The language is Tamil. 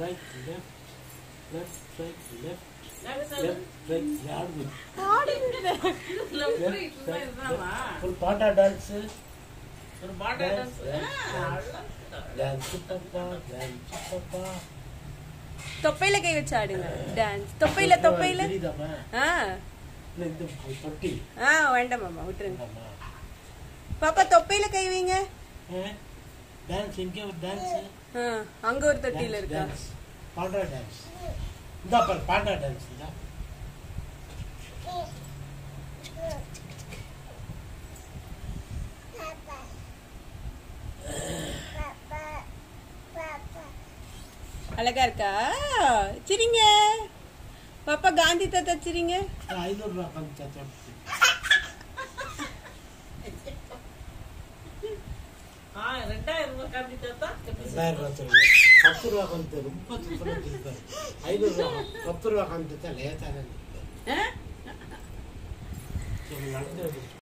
right, left, left, right, left, left side left, right, யாருது? லெஃப்ட் Left, ரைட் right, இதுதானா left. ஒரு பாட்டா டான்ஸ் ஒரு பாட்டா டான்ஸ் டான்ஸ் பாப்பா டான்ஸ் பாப்பா தொப்பையில கை வச்சு ஆடுங்க டான்ஸ் தொப்பையில தொப்பையில தெரியுதாமா ஆ இல்ல இந்த தொட்டி ஆ வேண்டாம் மாமா விட்டுருங்க ஆமா பாப்பா தொப்பையில கை வைங்க டான்ஸ் எங்க ஒரு டான்ஸ் ஆ, அங்க ஒரு தொட்டியில இருக்கா டான்ஸ் பாண்டா டான்ஸ் இந்த பாரு பாண்டா டான்ஸ் இதா அழகா இருக்கா சிரிங்க பாப்பா காந்தி தாத்தா சிரிங்க ஐநூறு ரூபா பஞ்சா ஆ ரெண்டாயிரம் ரூபாய் காப்பி தாத்தா எப்படி ரெண்டாயிரம் ரூபா சொல்லுங்க பத்து ரூபா கொஞ்சம் ரொம்ப சூப்பராக இருப்பாரு ஐநூறு ரூபா பத்து ரூபா காமிச்சா லேசாக ஆ? நடந்து